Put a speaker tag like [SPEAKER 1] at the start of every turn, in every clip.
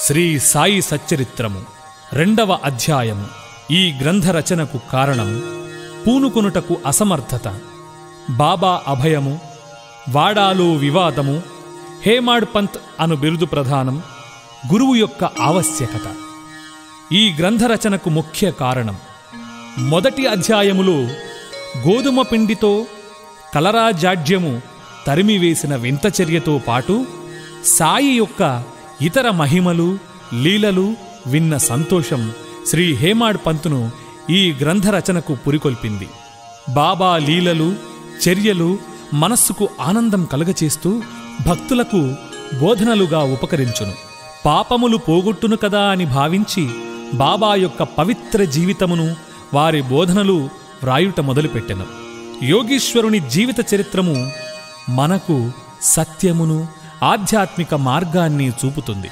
[SPEAKER 1] శ్రీ సాయి సచ్చరిత్రము రెండవ అధ్యాయము ఈ గ్రంథ రచనకు కారణం పూనుకొనుటకు అసమర్థత బాబా అభయము వాడాలో వివాదము హేమాడ్ పంత్ అను బిరుదు ప్రధానం గురువు యొక్క ఆవశ్యకత ఈ గ్రంథ రచనకు ముఖ్య కారణం మొదటి అధ్యాయములో గోధుమ పిండితో కలరా జాడ్యము తరిమివేసిన వింత చర్యతో పాటు సాయి యొక్క ఇతర మహిమలు లీలలు విన్న సంతోషం శ్రీ హేమాడ్ పంతును ఈ గ్రంథ రచనకు పురికొల్పింది బాబా లీలలు చర్యలు మనస్సుకు ఆనందం కలుగచేస్తూ భక్తులకు బోధనలుగా ఉపకరించును పాపములు పోగొట్టును కదా అని భావించి బాబా యొక్క పవిత్ర జీవితమును వారి బోధనలు వ్రాయుట మొదలుపెట్టెను యోగీశ్వరుని జీవిత చరిత్రము మనకు సత్యమును ఆధ్యాత్మిక మార్గాన్ని చూపుతుంది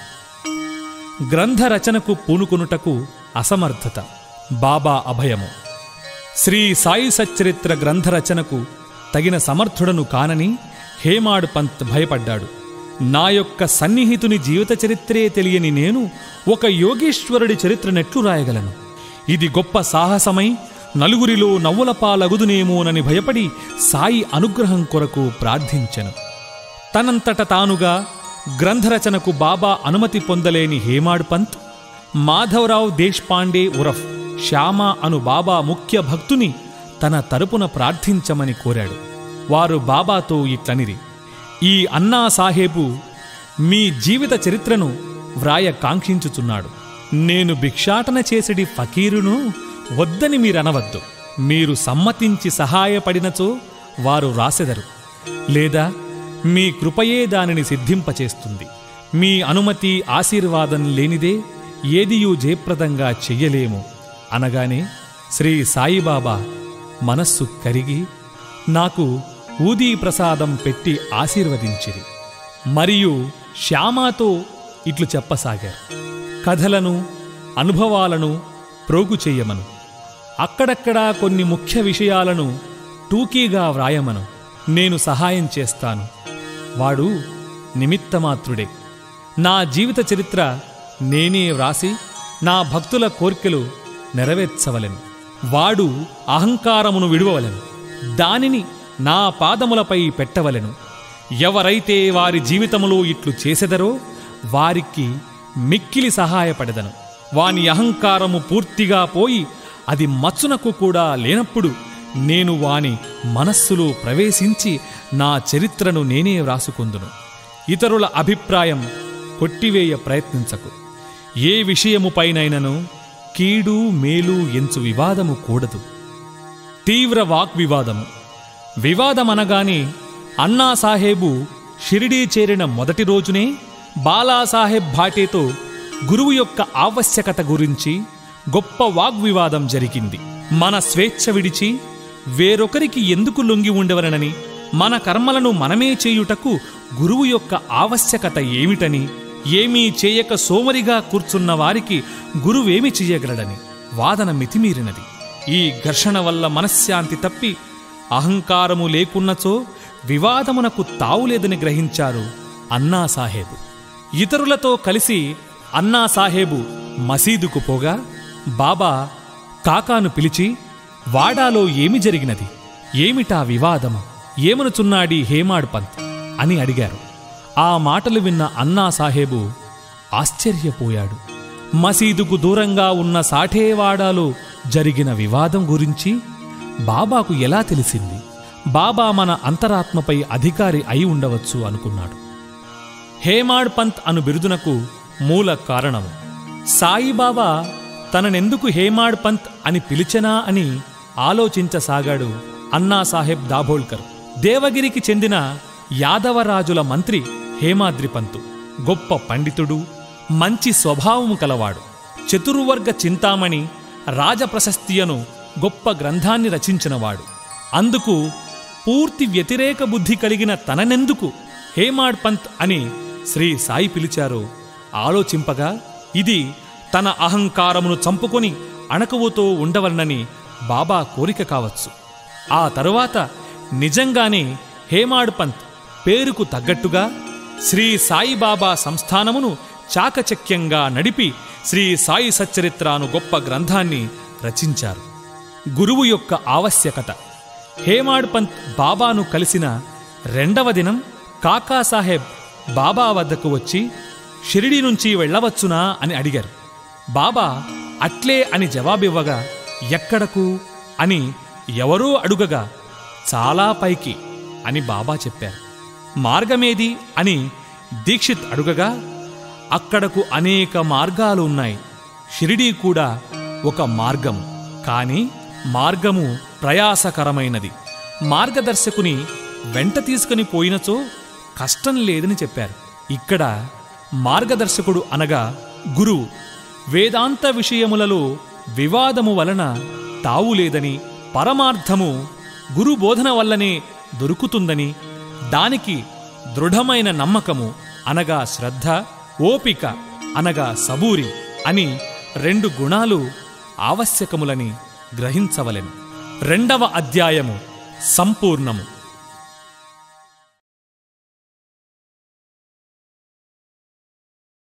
[SPEAKER 1] గ్రంథ రచనకు పూనుకొనుటకు అసమర్థత బాబా అభయము శ్రీ సాయి సచ్చరిత్ర గ్రంథ రచనకు తగిన సమర్థుడను కానని హేమాడ్ పంత్ భయపడ్డాడు నా యొక్క సన్నిహితుని జీవిత చరిత్రే తెలియని నేను ఒక యోగేశ్వరుడి చరిత్రనెట్లు రాయగలను ఇది గొప్ప సాహసమై నలుగురిలో నవ్వుల పాలగుదునేమోనని భయపడి సాయి అనుగ్రహం కొరకు ప్రార్థించెను తనంతట తానుగా గ్రంథరచనకు బాబా అనుమతి పొందలేని హేమాడ్ పంత్ మాధవరావు దేశ్పాండే ఉరఫ్ శ్యామ అను బాబా ముఖ్య భక్తుని తన తరపున ప్రార్థించమని కోరాడు వారు బాబాతో ఇట్లనిరి ఈ అన్నా సాహేబు మీ జీవిత చరిత్రను వ్రాయ కాంక్షించుచున్నాడు నేను భిక్షాటన చేసడి ఫకీరును వద్దని మీరనవద్దు మీరు సమ్మతించి సహాయపడినచో వారు రాసెదరు లేదా మీ కృపయే దానిని సిద్ధింపచేస్తుంది మీ అనుమతి ఆశీర్వాదం లేనిదే ఏదియూ జయప్రదంగా చెయ్యలేము అనగానే శ్రీ సాయిబాబా మనస్సు కరిగి నాకు ఊదీ ప్రసాదం పెట్టి ఆశీర్వదించిరి మరియు శ్యామాతో ఇట్లు చెప్పసాగారు కథలను అనుభవాలను ప్రోగు చెయ్యమను అక్కడక్కడా కొన్ని ముఖ్య విషయాలను టూకీగా వ్రాయమను నేను సహాయం చేస్తాను వాడు నిమిత్తమాత్రుడే నా జీవిత చరిత్ర నేనే వ్రాసి నా భక్తుల కోర్కెలు నెరవేర్చవలెను వాడు అహంకారమును విడువవలెను దానిని నా పాదములపై పెట్టవలెను ఎవరైతే వారి జీవితములో ఇట్లు చేసెదరో వారికి మిక్కిలి సహాయపడెదను వాని అహంకారము పూర్తిగా పోయి అది మచ్చునకు కూడా లేనప్పుడు నేను వాని మనస్సులో ప్రవేశించి నా చరిత్రను నేనే వ్రాసుకుందును ఇతరుల అభిప్రాయం కొట్టివేయ ప్రయత్నించకు ఏ విషయముపైనైనను కీడు మేలు ఎంచు వివాదము కూడదు తీవ్ర వాగ్వివాదము వివాదమనగానే అన్నాసాహేబు షిరిడీ చేరిన మొదటి రోజునే బాలాసాహెబ్ భాటేతో గురువు యొక్క ఆవశ్యకత గురించి గొప్ప వాగ్వివాదం జరిగింది మన స్వేచ్ఛ విడిచి వేరొకరికి ఎందుకు లొంగి ఉండవలనని మన కర్మలను మనమే చేయుటకు గురువు యొక్క ఆవశ్యకత ఏమిటని ఏమీ చేయక సోమరిగా కూర్చున్న వారికి గురువేమి చెయ్యగలడని వాదన మితిమీరినది ఈ ఘర్షణ వల్ల మనశ్శాంతి తప్పి అహంకారము లేకున్నచో వివాదమునకు తావులేదని గ్రహించారు అన్నాసాహేబు ఇతరులతో కలిసి అన్నాసాహేబు మసీదుకు పోగా బాబా కాకాను పిలిచి వాడాలో ఏమి జరిగినది ఏమిటా వివాదము ఏమనుచున్నాడీ హేమాడ్ పంత్ అని అడిగారు ఆ మాటలు విన్న అన్నాసాహేబు ఆశ్చర్యపోయాడు మసీదుకు దూరంగా ఉన్న సాఠేవాడాలో జరిగిన వివాదం గురించి బాబాకు ఎలా తెలిసింది బాబా మన అంతరాత్మపై అధికారి అయి ఉండవచ్చు అనుకున్నాడు హేమాడ్ పంత్ అను బిరుదునకు మూల కారణము సాయిబాబా తననెందుకు హేమాడ్ పంత్ అని పిలిచెనా అని ఆలోచించసాగాడు అన్నాసాహెబ్ దాభోల్కర్ దేవగిరికి చెందిన యాదవరాజుల మంత్రి హేమాద్రి పంతు గొప్ప పండితుడు మంచి స్వభావము కలవాడు చతుర్వర్గ చింతామణి రాజప్రశస్తియను గొప్ప గ్రంథాన్ని రచించినవాడు అందుకు పూర్తి వ్యతిరేక బుద్ధి కలిగిన తననెందుకు హేమాడ్ పంత్ అని శ్రీ సాయి పిలిచారో ఆలోచింపగా ఇది తన అహంకారమును చంపుకొని అణకువతో ఉండవలనని బాబా కోరిక కావచ్చు ఆ తరువాత నిజంగానే హేమాడ్ పంత్ పేరుకు తగ్గట్టుగా శ్రీ సాయిబాబా సంస్థానమును చాకచక్యంగా నడిపి శ్రీ సాయి సచ్చరిత్రాను గొప్ప గ్రంథాన్ని రచించారు గురువు యొక్క ఆవశ్యకత హేమాడ్ పంత్ బాబాను కలిసిన రెండవ దినం కాకాసాహెబ్ బాబా వద్దకు వచ్చి షిరిడి నుంచి వెళ్ళవచ్చునా అని అడిగారు బాబా అట్లే అని జవాబివ్వగా ఎక్కడకు అని ఎవరో అడుగగా చాలా పైకి అని బాబా చెప్పారు మార్గమేది అని దీక్షిత్ అడుగగా అక్కడకు అనేక మార్గాలు ఉన్నాయి షిరిడీ కూడా ఒక మార్గము కానీ మార్గము ప్రయాసకరమైనది మార్గదర్శకుని వెంట తీసుకుని పోయినచో కష్టం లేదని చెప్పారు ఇక్కడ మార్గదర్శకుడు అనగా గురువు వేదాంత విషయములలో వివాదము వలన తావు లేదని పరమార్థము గురు బోధన వల్లనే దొరుకుతుందని దానికి దృఢమైన నమ్మకము అనగా శ్రద్ధ ఓపిక అనగా సబూరి అని రెండు గుణాలు ఆవశ్యకములని గ్రహించవలెను రెండవ అధ్యాయము సంపూర్ణము